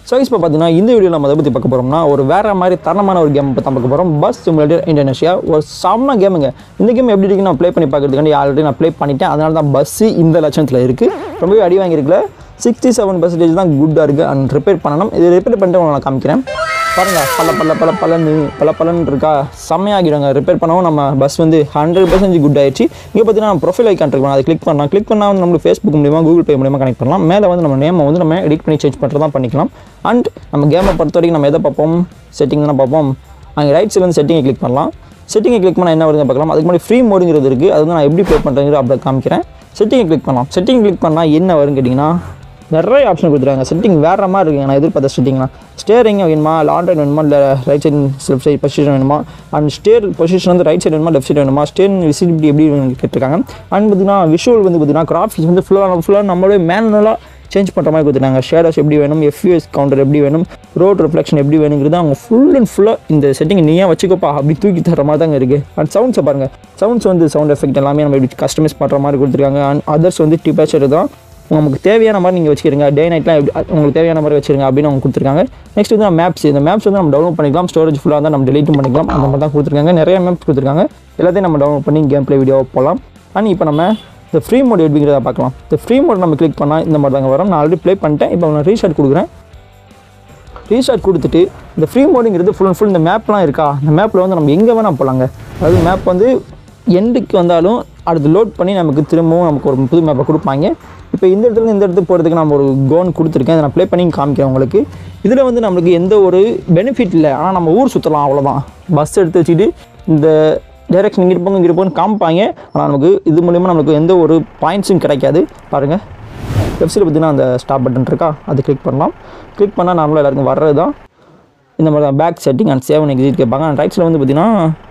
so இப்போ பார்த்தீங்கன்னா இந்த வீடியோ நம்ம எதை பற்றி பார்க்க போகிறோம்னா ஒரு வேற மாதிரி தரமான ஒரு கேம் பற்றி பார்க்க போகிறோம் பஸ் சிமுலேட்டர் இந்தோனேஷியா ஒரு செம்ம கேமுங்க இந்த கேம் எப்படி இருக்குன்னு நான் ப்ளே பண்ணி பார்க்கறதுக்காண்டி ஆல்ரெடி நான் ப்ளே பண்ணிட்டேன் அதனால தான் பஸ்ஸு இந்த லட்சணத்தில் இருக்குது ரொம்பவே அடி வாங்கியிருக்கல சிக்ஸ்டி செவன் பர்சன்டேஜ் தான் குட்டாக இருக்குது அண்ட் ரிப்பேர் பண்ணணும் இது ரிப்பேர் பண்ணிட்டு உங்களுக்கு நான் காமிக்கிறேன் பாருங்க பல பல பல பலன்னு பல பலன்னு இருக்கா செம்மையாகிடுங்க ரிப்பேர் பண்ணவும் நம்ம பஸ் வந்து ஹண்ட்ரட் பர்சன்டேஜ் குட் ஆயிடுச்சு இங்கே பார்த்தீங்கன்னா ப்ரொஃபைல் ஐக்கான் இருக்கு அதை கிளிக் பண்ணலாம் கிளிக் பண்ணால் வந்து நம்மளுக்கு ஃபேஸ்புக் மூலியமாக கூகுள் பே மூலியமாக கனெக்ட் பண்ணலாம் மேலே வந்து நம்ம நேமை வந்து நம்ம எடிட் பண்ணி சேஞ்ச் பண்ணுறதா பண்ணிக்கலாம் அண்ட் நம்ம கேமை பொறுத்த வரைக்கும் நம்ம எதை பார்ப்போம் செட்டிங் தானே பார்ப்போம் அங்கே ரைட் சைடில் வந்து செட்டிங்கை கிளிக் பண்ணலாம் செட்டிங்கை கிளிக் பண்ணால் என்ன வருது பார்க்கலாம் அதுக்கு முன்னாடி ஃப்ரீ மோடுங்கிறது இருக்குது அது வந்து நான் எப்படி ப்ளே பண்ணுறேங்கிறது அப்படி காமிக்கிறேன் செட்டிங்கை கிளிக் பண்ணலாம் செட்டிங் கிளிக் பண்ணால் என்ன வரும்னு கேட்டிங்கன்னா நிறைய ஆப்ஷன் கொடுத்துருக்காங்க செட்டிங் வேறு மாதிரி இருக்குங்க நான் எதிர்பார்த்த செட்டிங்லாம் ஸ்டேரிங் வேணுமா லாண்ட்ரைன் வேணுமா இல்லை right side left side position வேணுமா அண்ட் ஸ்டேர் பொசிஷன் வந்து ரைட் சைடு வேணுமா லெஃப்ட் சைடு வேணுமா ஸ்டேர் விசிபிலிட்டி எப்படி வேணும்னு கேட்டிருக்காங்க அண்ட் பார்த்தீங்கன்னா விஷுவல் வந்து பார்த்தீங்கன்னா கிராஃபிக்ஸ் வந்து ஃபுல்லாக ஃபுல்லாக நம்மளே மேனுவலாக சேஞ்ச் பண்ணுற மாதிரி கொடுத்துருக்காங்க ஷேடோஸ் எப்படி வேணும் எஃப்யூஎஸ் கவுண்டர் எப்படி வேணும் ரோட் ரிஃப்ளெக்ஷன் எப்படி வேணுங்கிறது அவங்க ஃபுல் அண்ட் ஃபுல்லாக இந்த செட்டிங் நீ ஏன் வச்சுக்கோப்பா அப்படி தூக்கி தர மாதிரி தாங்க இருக்குது அண்ட் சவுண்ட்ஸை பாருங்கள் சவுண்ட்ஸ் வந்து சவுண்ட் எஃபெக்ட் எல்லாமே நம்ம இப்படி கஸ்டமைஸ் பண்ணுற மாதிரி கொடுத்துருக்காங்க அண்ட் அதர்ஸ் வந்து டிபேச்சர் தான் உங்களுக்கு தேவையான மாதிரி நீங்கள் வச்சுக்கிறீங்க டே நைட்லாம் எப்படி உங்களுக்கு தேவையான மாதிரி வச்சுருங்க அப்படின்னு அவங்க கொடுத்துருக்காங்க நெக்ஸ்ட் வந்து மேப்ஸ் இந்த மேப்ஸ் வந்து நம்ம டவுன்லோட் பண்ணிக்கலாம் ஸ்டோரேஜ் ஃபுல்லாக இருந்தால் நம்ம டெலிட்டும் பண்ணிக்கலாம் அந்த மாதிரி தான் கொடுத்துருக்காங்க நிறைய மேப்ஸ் கொடுத்துருக்காங்க எல்லாத்தையும் நம்ம டவுன்லோட் பண்ணி கேம் ப்ளே வீடியோ போகலாம் அண்ட் இப்போ நம்ம இந்த ஃப்ரீ மோட் எப்படிங்கிறத பார்க்கலாம் இந்த ஃப்ரீ மோட் நம்ம கிளிக் பண்ணால் இந்த மாதிரி தாங்க வரும் நான் ஆல்ரெடி ப்ளே பண்ணிட்டேன் இப்போ நான் ரீஸ்டார்ட் கொடுக்குறேன் ரீஸ்டார்ட் கொடுத்துட்டு இந்த ஃப்ரீ மோடுங்கிறது ஃபுல் அண்ட் ஃபுல் இந்த மேப்லாம் இருக்கா இந்த மேப்பில் வந்து நம்ம எங்கே வேணால் போகலாங்க அதாவது மேப் வந்து எண்டுக்கு வந்தாலும் அடுத்து லோட் பண்ணி நமக்கு திரும்பவும் நமக்கு ஒரு புது மேப்பை கொடுப்பாங்க இப்போ இந்த இடத்துல இந்த இடத்துக்கு போகிறதுக்கு நம்ம ஒரு கோன் கொடுத்துருக்கேன் அதை நான் ப்ளே பண்ணி காமிக்கிறேன் உங்களுக்கு இதில் வந்து நம்மளுக்கு எந்த ஒரு பெனிஃபிட் இல்லை ஆனால் நம்ம ஊர் சுற்றலாம் அவ்வளோதான் பஸ் எடுத்து வச்சுட்டு இந்த டைரெக்ஷன் இங்கிட்டு போங்க இங்கிட்டு போங்க காமிப்பாங்க ஆனால் நமக்கு இது மூலிமா நமக்கு எந்த ஒரு பாயிண்ட்ஸும் கிடைக்காது பாருங்கள் லெஃப்ட் சைடு பார்த்தீங்கன்னா அந்த ஸ்டாப் பட்டன் இருக்கா அது கிளிக் பண்ணலாம் கிளிக் பண்ணால் நார்மலாக எல்லாருக்கும் வர்றது தான் இந்த மாதிரி தான் back setting and save exit கேட்பாங்க அண்ட் ரைட் சைடில் வந்து பார்த்தீங்கன்னா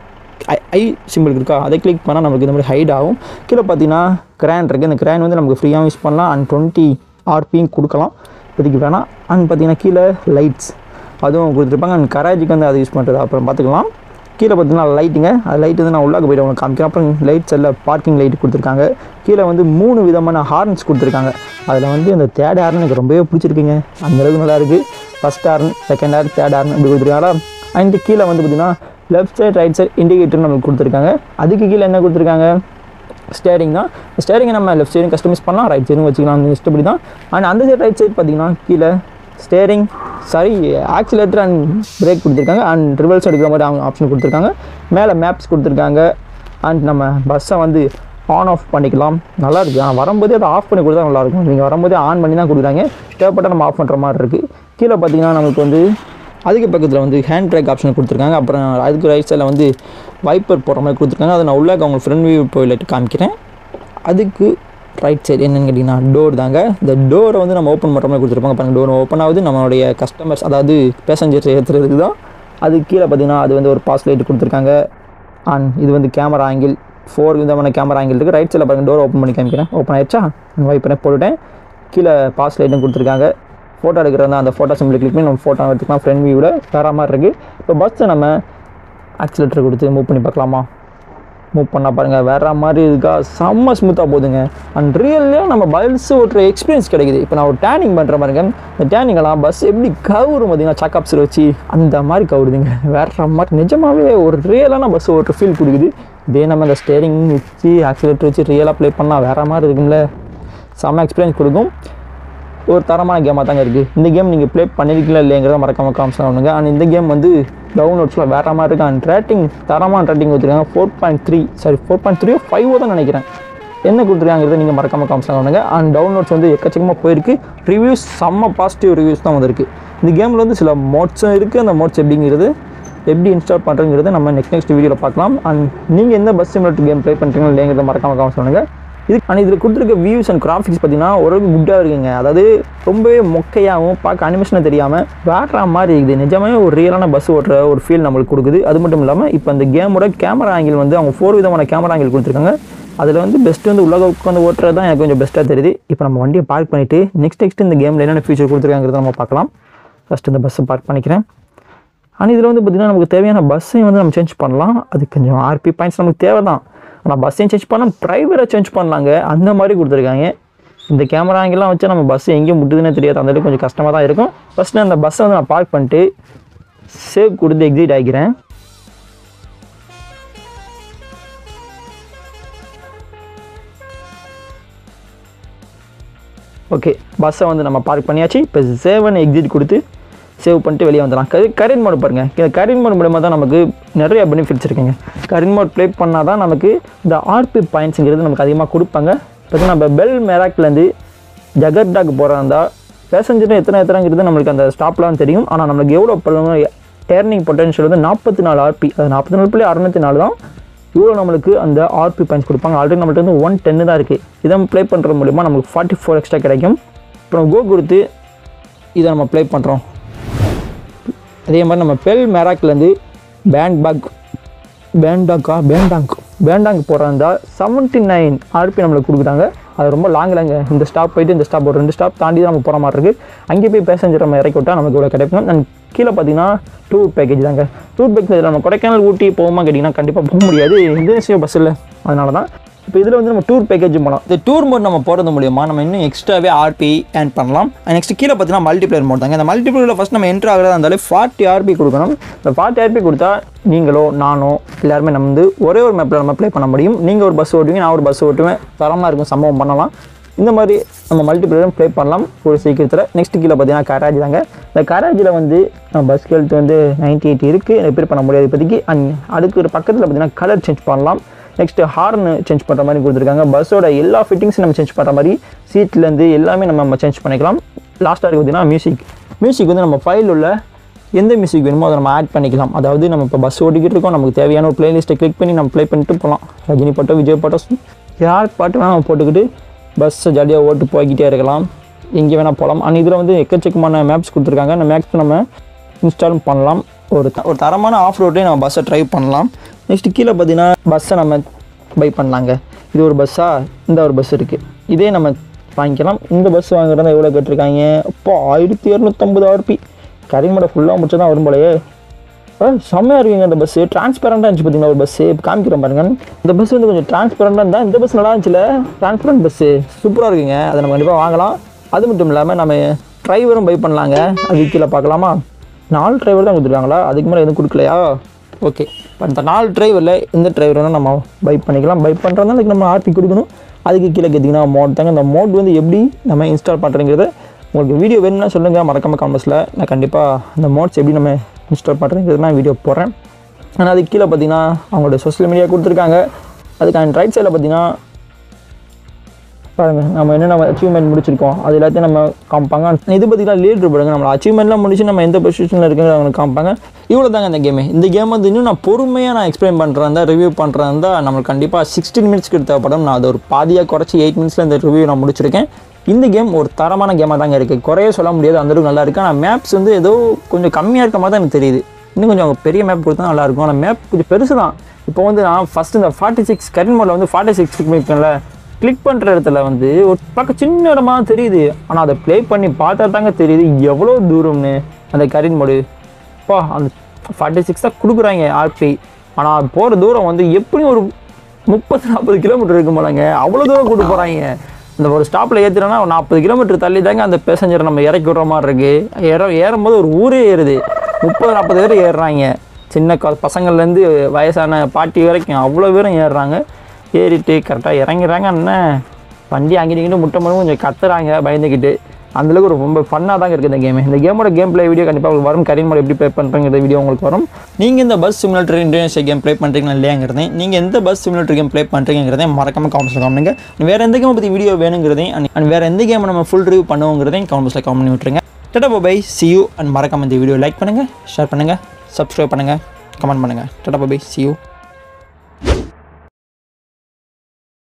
ஐ ஐ சிம்பிள் இருக்கா அதை கிளிக் பண்ணால் நமக்கு இந்த மாதிரி ஹைட் ஆகும் கீழே பார்த்தீங்கன்னா கிரான் இருக்குது இந்த கிரான் வந்து நமக்கு ஃப்ரீயாகவும் யூஸ் பண்ணலாம் அண்ட் டுவெண்ட்டி ஆர்பியும் கொடுக்கலாம் இப்போதைக்கு வேணாம் அண்ட் பார்த்தீங்கன்னா கீழே லைட்ஸ் அதுவும் கொடுத்துருப்பாங்க அண்ட் கராஜிக்கு வந்து அதை யூஸ் பண்ணுறது அப்புறம் பார்த்துக்கலாம் கீழே பார்த்தீங்கன்னா லைட்டுங்க அது லைட் வந்து நான் உள்ளாக போய்ட்டு உங்களுக்கு காமிக்கிறேன் அப்புறம் லைட்ஸ் எல்லாம் பார்க்கிங் லைட் கொடுத்துருக்காங்க கீழே வந்து மூணு விதமான ஹார்ன்ஸ் கொடுத்துருக்காங்க அதில் வந்து அந்த தேர்ட் ஹார்ன் எனக்கு ரொம்பவே பிடிச்சிருக்குங்க அந்த அளவுக்கு நல்லா இருக்குது first horn second horn third horn அப்படி கொடுத்துருக்காங்களா அண்ட் கீழே வந்து பார்த்தீங்கன்னா left side right side indicator நமக்கு கொடுத்துருக்காங்க அதுக்கு கீழே என்ன கொடுத்துருக்காங்க ஸ்டேரிங் தான் ஸ்டேரிங்கை நம்ம லெஃப்ட் சைடும் கஸ்டமைஸ் பண்ணலாம் ரைட் சைடும் வச்சுக்கலாம் அந்த இஷ்டப்படி தான் அண்ட் அந்த சைட் ரைட் சைட் பார்த்தீங்கன்னா கீழே steering sorry accelerator and brake கொடுத்துருக்காங்க அண்ட் ரிவல்ஸ் எடுக்கிற மாதிரி அவங்க ஆப்ஷன் கொடுத்துருக்காங்க மேலே மேப்ஸ் கொடுத்துருக்காங்க அண்ட் நம்ம பஸ்ஸை வந்து ஆன் ஆஃப் பண்ணிக்கலாம் நல்லா இருக்குது ஆனால் வரும்போதே அதை ஆஃப் பண்ணி கொடுத்தா நல்லாயிருக்கும் நீங்கள் வரும்போதே ஆன் பண்ணி தான் கொடுக்குறாங்க தேவைப்பட்டால் நம்ம ஆஃப் பண்ணுற மாதிரி இருக்குது கீழே பார்த்தீங்கன்னா நமக்கு வந்து அதுக்கு பக்கத்தில் வந்து ஹேண்ட் பிரேக் ஆப்ஷன் கொடுத்துருக்காங்க அப்புறம் அதுக்கு ரைட் சைடில் வந்து வைப்பர் போடுற மாதிரி கொடுத்துருக்காங்க அதை நான் உள்ளே அவங்க ஃப்ரெண்ட் வியூ போயிட்டு காமிக்கிறேன் அதுக்கு ரைட் சைடு என்னென்னு கேட்டிங்கன்னா டோர் தாங்க இந்த டோரை வந்து நம்ம ஓப்பன் பண்ணுற மாதிரி கொடுத்துருப்பாங்க பாருங்கள் டோர் ஓப்பன் ஆகுது நம்மளுடைய கஸ்டமர்ஸ் அதாவது பேசஞ்சர்ஸ் ஏற்றுறதுக்கு தான் அது கீழே பார்த்தீங்கன்னா அது வந்து ஒரு பாஸ் லைட் கொடுத்துருக்காங்க அண்ட் இது வந்து கேமரா ஆங்கிள் ஃபோர் விதமான கேமரா ஆங்கிள் இருக்குது ரைட் சைடில் பாருங்கள் டோர் ஓப்பன் பண்ணி காமிக்கிறேன் ஓப்பன் ஆயிடுச்சா வைப்பரை போட்டுட்டேன் கீழே பாஸ் லைட்டும் கொடுத்துருக்காங்க ஃபோட்டோ எடுக்கிறதா அந்த ஃபோட்டோ சிம்பிள் கிளிக் பண்ணி நம்ம ஃபோட்டோ எடுத்துக்கலாம் ஃப்ரண்ட் வியூவில் வேறு மாதிரி இருக்குது இப்போ பஸ்ஸை நம்ம ஆக்சிலேட்டர் கொடுத்து மூவ் பண்ணி பார்க்கலாமா மூவ் பண்ணால் பாருங்கள் வேறு மாதிரி இருக்கா செம்ம ஸ்மூத்தாக போகுதுங்க அண்ட் ரியல்லே நம்ம பஸ் ஓட்டுற எக்ஸ்பீரியன்ஸ் கிடைக்குது இப்போ நான் ஒரு டேனிங் பண்ணுற பாருங்க இந்த டேனிங்கெல்லாம் பஸ் எப்படி கவுரும் பார்த்தீங்கன்னா சக்கப்ஸில் வச்சு அந்த மாதிரி கவுருதுங்க வேறு மாதிரி நிஜமாகவே ஒரு ரியலான பஸ் ஓட்டுற ஃபீல் கொடுக்குது இதே நம்ம இந்த ஸ்டேரிங் வச்சு ஆக்சிலேட்டர் வச்சு ரியலாக ப்ளே பண்ணால் வேறு மாதிரி இருக்கும்ல செம்ம எக்ஸ்பீரியன்ஸ் கொடுக்கும் ஒரு தரமான கேமாக தாங்க இருக்குது இந்த கேம் நீங்கள் ப்ளே பண்ணியிருக்கீங்களா இல்லைங்கிறத மறக்காம காமிச்சு பண்ணுங்க அண்ட் இந்த கேம் வந்து டவுன்லோட்ஸில் வேற மாதிரி இருக்குது அண்ட் ரேட்டிங் தரமான ரேட்டிங் கொடுத்துருக்காங்க four point three sorry four point three five தான் நினைக்கிறேன் என்ன கொடுத்துருக்காங்கிறத நீங்கள் மறக்காம காமிச்சு பண்ணுங்க அண்ட் டவுன்லோட்ஸ் வந்து எக்கச்சக்கமாக போயிருக்கு ரிவ்யூஸ் செம்ம பாசிட்டிவ் ரிவ்யூஸ் தான் வந்திருக்கு இந்த கேமில் வந்து சில மோட்ஸும் இருக்குது அந்த மோட்ஸ் எப்படிங்கிறது எப்படி இன்ஸ்டால் பண்ணுறங்கிறத நம்ம நெக்ஸ்ட் நெக்ஸ்ட் வீடியோவில் பார்க்கலாம் அண்ட் நீங்கள் எந்த பஸ் சிமுலேட்டர் கேம் ப்ளே பண்ணுறீங்களா இல்லைங்கிறத மறக்காம காமிச்சு பண்ணுங்க இது ஆனால் இதில் கொடுத்துருக்க வியூஸ் அண்ட் கிராஃபிக்ஸ் பார்த்தீங்கன்னா ஓரளவுக்கு குட்டாக இருக்குங்க அதாவது ரொம்பவே மொக்கையாகவும் பார்க்க அனிமேஷனாக தெரியாமல் வேற மாதிரி இருக்குது நிஜமே ஒரு ரியலான பஸ் ஓட்டுற ஒரு ஃபீல் நம்மளுக்கு கொடுக்குது அது மட்டும் இல்லாமல் இப்போ இந்த கேமோட கேமரா ஆங்கிள் வந்து அவங்க ஃபோர் விதமான கேமரா ஆங்கிள் கொடுத்துருக்காங்க அதில் வந்து பெஸ்ட்டு வந்து உலக உட்காந்து ஓட்டுறது தான் எனக்கு கொஞ்சம் பெஸ்ட்டாக தெரியுது இப்போ நம்ம வண்டியை பார்க் பண்ணிவிட்டு நெக்ஸ்ட் நெக்ஸ்ட் இந்த கேமில் என்னென்ன ஃபீச்சர் கொடுத்துருக்காங்கிறத நம்ம பார்க்கலாம் ஃபஸ்ட் இந்த பஸ்ஸை பார்க் பண்ணிக்கிறேன் ஆனால் இதில் வந்து பார்த்திங்கன்னா நமக்கு தேவையான பஸ்ஸையும் வந்து நம்ம சேஞ்ச் பண்ணலாம் அது கொஞ்சம் ஆர்பி பாயிண்ட்ஸ் நமக்கு தேவை தான் ஆனால் பஸ்ஸையும் சேஞ்ச் பண்ணால் ப்ரைவேட்டாக சேஞ்ச் பண்ணலாங்க அந்த மாதிரி கொடுத்துருக்காங்க இந்த கேமரா ஆங்கிலாம் வச்சு நம்ம பஸ் எங்கே முட்டுதுன்னே தெரியாது அந்த இடத்துக்கு கொஞ்சம் கஷ்டமாக தான் இருக்கும் ஃபஸ்ட்டு அந்த பஸ்ஸை வந்து நான் பார்க் பண்ணிட்டு சேவ் கொடுத்து எக்ஸிட் ஆகிக்கிறேன் ஓகே பஸ்ஸை வந்து நம்ம பார்க் பண்ணியாச்சு இப்போ சேவன் எக்ஸிட் கொடுத்து சேவ் பண்ணிட்டு வெளியே வந்துடலாம் கரி கரண்ட் மோட் பாருங்கள் இந்த கரண்ட் மோட் மூலமாக தான் நமக்கு நிறைய பெனிஃபிட்ஸ் இருக்குங்க கரண்ட் மோட் ப்ளே பண்ணால் தான் நமக்கு இந்த ஆர்பி பாயிண்ட்ஸுங்கிறது நமக்கு அதிகமாக கொடுப்பாங்க பார்த்தீங்கன்னா நம்ம பெல் மெராக்லேருந்து ஜகர்டாக்கு போகிறதா இருந்தால் பேசஞ்சரும் எத்தனை எத்தனைங்கிறது நம்மளுக்கு அந்த ஸ்டாப்லாம் தெரியும் ஆனால் நம்மளுக்கு எவ்வளோ பண்ணுவோம் ஏர்னிங் பொட்டன்ஷியல் வந்து நாற்பத்தி நாலு ஆர்பி அது நாற்பத்தி நாலு புள்ளி அறுநூத்தி நாலு தான் இவ்வளோ நம்மளுக்கு அந்த ஆர்பி பாயிண்ட்ஸ் கொடுப்பாங்க ஆல்ரெடி நம்மள்ட்ட வந்து ஒன் டென்னு தான் இருக்குது இதை ப்ளே பண்ணுறது மூலிமா நமக்கு ஃபார்ட்டி ஃபோர் எக்ஸ்ட்ரா கிடைக்கும் அப்புறம் கோ கொடுத்து இதை நம்ம ப்ளே பண்ணுறோம் அதே மாதிரி நம்ம பெல் மேராக்லேருந்து பேண்ட் பேக் பேண்டாக்கா பேண்டாங் பேண்டாங் போகிறதா செவன்ட்டி நைன் ஆர்பி நம்மளுக்கு கொடுக்குறாங்க அது ரொம்ப லாங் லாங்க இந்த ஸ்டாப் போயிட்டு இந்த ஸ்டாப் ஒரு ரெண்டு ஸ்டாப் தாண்டி தான் நம்ம போகிற மாதிரி இருக்குது அங்கே போய் பேசஞ்சர் நம்ம இறக்கி விட்டால் நமக்கு இவ்வளோ கிடைக்கும் அண்ட் கீழே பார்த்தீங்கன்னா டூர் பேக்கேஜ் தாங்க டூர் பேக்கேஜ் நம்ம கொடைக்கானல் ஊட்டி போகுமா கேட்டிங்கன்னா கண்டிப்பாக போக முடியாது இந்தோனேஷியா பஸ் இல்லை அதனால தான் இப்போ இதில் வந்து நம்ம டூர் பேக்கேஜ் போகலாம் இந்த டூர் மோட் நம்ம போகிறது மூலியமா நம்ம இன்னும் எக்ஸ்ட்ராவே ஆர்பி ஏர்ன் பண்ணலாம் நெக்ஸ்ட் கீழே பார்த்தீங்கன்னா மல்டிப்ளேயர் மோட் தாங்க இந்த மல்டிப்ளேயரில் ஃபஸ்ட் நம்ம என்ட்ரு ஆகிறதா இருந்தாலே ஃபார்ட்டி ஆர்பி கொடுக்கணும் இந்த ஃபார்ட்டி ஆர்பி கொடுத்தா நீங்களோ நானோ எல்லாருமே நம்ம வந்து ஒரே ஒரு மேப்பில் நம்ம ப்ளே பண்ண முடியும் நீங்கள் ஒரு பஸ் ஓட்டுவீங்க நான் ஒரு பஸ் ஓட்டுவேன் தரமாக இருக்கும் சம்பவம் பண்ணலாம் இந்த மாதிரி நம்ம மல்டிப்ளேயரும் ப்ளே பண்ணலாம் ஒரு சீக்கிரத்தில் நெக்ஸ்ட் கீழே பார்த்தீங்கன்னா கராஜ் தாங்க இந்த கராஜில் வந்து பஸ் ஹெல்த் வந்து நைன்டி எயிட் இருக்குது ரிப்பேர் பண்ண முடியாது இப்போதைக்கு அண்ட் அதுக்கு ஒரு பக்கத்தில் பார்த்தீங்கன்னா கலர் சேஞ்ச் பண்ணலாம் நெக்ஸ்ட் ஹார்ன் சேஞ்ச் பண்ணுற மாதிரி கொடுத்துருக்காங்க பஸ்ஸோட எல்லா ஃபிட்டிங்ஸும் நம்ம சேஞ்ச் பண்ணுற மாதிரி சீட்லேருந்து எல்லாமே நம்ம சேஞ்ச் பண்ணிக்கலாம் லாஸ்ட்டாக இருக்குது பார்த்தீங்கன்னா மியூசிக் மியூசிக் வந்து நம்ம ஃபைல் உள்ள எந்த மியூசிக் வேணுமோ அதை நம்ம ஆட் பண்ணிக்கலாம் அதாவது நம்ம இப்போ பஸ் ஓட்டிக்கிட்டு இருக்கோம் நமக்கு தேவையான ஒரு பிளேலிஸ்ட்டை கிளிக் பண்ணி நம்ம ப்ளே பண்ணிட்டு போகலாம் ரஜினி பாட்டோ விஜய் பாட்டோ யார் பாட்டு வேணால் நம்ம போட்டுக்கிட்டு பஸ்ஸை ஜாலியாக ஓட்டு போய்கிட்டே இருக்கலாம் எங்கே வேணால் போகலாம் அண்ட் இதில் வந்து எக்கச்சக்கமான மேப்ஸ் கொடுத்துருக்காங்க அந்த மேப்ஸ் நம்ம இன்ஸ்டாலும் பண்ணலாம் ஒரு த- ஒரு தரமான ஆஃப் ரோட்லேயே நம்ம பஸ்ஸை ட்ரைவ் பண்ணலாம் நெக்ஸ்ட் கீழே பார்த்தீங்கன்னா பஸ்ஸை நம்ம பை பண்ணலாங்க இது ஒரு பஸ்ஸா இந்த ஒரு பஸ் இருக்குது இதே நம்ம வாங்கிக்கலாம் இந்த பஸ் வாங்குறதா எவ்வளோ கேட்டிருக்காங்க அப்போ ஆயிரத்தி இரநூத்தம்பது ஆர்பி கரிமடை ஃபுல்லாக முடிச்சு தான் வரும் போலயே ஆ, செம்மையா இருக்குங்க இந்த பஸ்ஸு டிரான்ஸ்பரண்டாக இருந்துச்சு பார்த்தீங்கன்னா ஒரு பஸ்ஸு காமிக்கிறேன் பாருங்க இந்த பஸ் வந்து கொஞ்சம் டிரான்ஸ்பரண்டாக இருந்தால் இந்த பஸ் நல்லா இருந்துச்சுல டிரான்ஸ்பரண்ட் பஸ்ஸு சூப்பராக இருக்குங்க அதை நம்ம கண்டிப்பாக வாங்கலாம் அது மட்டும் இல்லாமல் நம்ம டிரைவரும் பை பண்ணலாங்க அது கீழே பார்க்கலாமா நாலு டிரைவர் தான் கொடுத்துருக்காங்களா அதுக்கு மேலே எதுவும் கொடுக்கலையா ஓகே இப்போ இந்த நாலு டிரைவரில் இந்த டிரைவர் வேணால் நம்ம பை பண்ணிக்கலாம் பை பண்ணுறதுனால அதுக்கு நம்ம ஆர்பி கொடுக்கணும் அதுக்கு கீழே கேட்டிங்கன்னா மோட் தாங்க அந்த மோட் வந்து எப்படி நம்ம இன்ஸ்டால் பண்ணுறங்கிறத உங்களுக்கு வீடியோ வேணும்னா சொல்லுங்கள் மறக்காம காமெண்ட்ஸில் நான் கண்டிப்பாக அந்த மோட்ஸ் எப்படி நம்ம இன்ஸ்டால் பண்ணுறதுங்கிறது நான் வீடியோ போடுறேன் ஆனால் அதுக்கு கீழே பார்த்தீங்கன்னா அவங்களோட சோஷியல் மீடியா கொடுத்துருக்காங்க அதுக்கு ரைட் சைடில் பார்த்தீங்கன்னா பாருங்க நம்ம என்னென்ன அச்சீவ்மெண்ட் முடிச்சிருக்கோம் அது எல்லாத்தையும் நம்ம காமிப்பாங்க இது பார்த்தீங்கன்னா லீடர் போடுங்க நம்ம அச்சீவ்மெண்ட்லாம் முடிச்சு நம்ம எந்த பொசிஷனில் இருக்குங்க அவங்களுக்கு காமிப்பாங்க இவ்வளோ தாங்க இந்த கேமு இந்த கேம் வந்து இன்னும் நான் பொறுமையாக நான் எக்ஸ்பிளைன் பண்ணுறேன் தான் ரிவ்யூ பண்ணுறேன் தான் நம்மளுக்கு கண்டிப்பாக சிக்ஸ்டீன் மினிட்ஸ்க்கு தேவைப்படும் நான் அது ஒரு பாதியாக குறைச்சி எயிட் மினிட்ஸில் இந்த ரிவ்யூ நான் முடிச்சிருக்கேன் இந்த கேம் ஒரு தரமான கேமாக தாங்க இருக்குது குறைய சொல்ல முடியாது அந்த அளவுக்கு நல்லா இருக்கு ஆனால் மேப்ஸ் வந்து ஏதோ கொஞ்சம் கம்மியாக இருக்க மாதிரி தான் எனக்கு தெரியுது இன்னும் கொஞ்சம் அவங்க பெரிய மேப் கொடுத்தா நல்லா இருக்கும் ஆனால் மேப் கொஞ்சம் பெருசு தான் இப்போ வந்து நான் ஃபஸ்ட்டு இந்த ஃபார்ட்டி சிக்ஸ் கரண்ட் மோடில் வந்து ஃபார்ட்டி சிக்ஸ் கிளிக் பண்ணிருக்கேன்ல கிளிக் பண்ணுற இடத்துல வந்து ஒரு பக்கம் சின்ன இடமா தெரியுது ஆனால் அதை ப்ளே பண்ணி பார்த்தா தாங்க தெரியுது எவ்வளோ தூரம்னு அந்த கரண்ட் மோடு அப்பா அந்த ஃபார்ட்டி சிக்ஸ் தான் கொடுக்குறாங்க ஆர்பி ஆனால் போகிற தூரம் வந்து எப்படி ஒரு முப்பது நாற்பது கிலோமீட்டர் இருக்கும் போலங்க அவ்வளோ தூரம் கூட்டு போகிறாங்க இந்த ஒரு ஸ்டாப்பில் ஏற்றுறோன்னா ஒரு நாற்பது கிலோமீட்டர் தள்ளி தாங்க அந்த பேசஞ்சரை நம்ம இறக்கி விடுற மாதிரி இருக்குது ஏற ஏறும்போது ஒரு ஊரே ஏறுது முப்பது நாற்பது பேர் ஏறுறாங்க சின்ன க பசங்கள்லேருந்து வயசான பாட்டி வரைக்கும் அவ்வளோ பேரும் ஏறுறாங்க ஏறிட்டு கரெக்டாக இறங்கிறாங்க அண்ணன் வண்டி அங்கிட்டு இங்கிட்டு முட்டை மட்டும் கொஞ்சம் கத்துறாங்க பயந்துக்கிட்டு அந்தளவுக்கு ஒரு ரொம்ப ஃபன்னாக தாங்க இருக்குது இந்த கேம் இந்த கேமோட கேம் ப்ளே வீடியோ கண்டிப்பாக உங்களுக்கு வரும் கரீன் மோட் எப்படி ப்ளே பண்ணுறங்கிற வீடியோ உங்களுக்கு வரும் நீங்கள் இந்த bus simulator Indonesia game play பண்ணுறீங்களா இல்லையாங்கிறதே நீங்கள் எந்த பஸ் சிமுலேட்டர் கேம் ப்ளே பண்ணுறீங்கிறதே மறக்காம கமெண்ட்ஸில் காமிங்க வேறு எந்த கேமை பற்றி வீடியோ வேணுங்கிறதையும் and- and வேறு எந்த கேமை நம்ம ஃபுல் ரிவ்யூ பண்ணுவோங்கிறதையும் கமெண்ட்ஸில் கமெண்ட் பண்ணி விட்டுருங்க tata bye see you and மறக்காம இந்த வீடியோ லைக் பண்ணுங்கள் ஷேர் பண்ணுங்கள் சப்ஸ்கிரைப் பண்ணுங்கள் கமெண்ட் பண்ணுங்கள் டட்டா பை சி யூ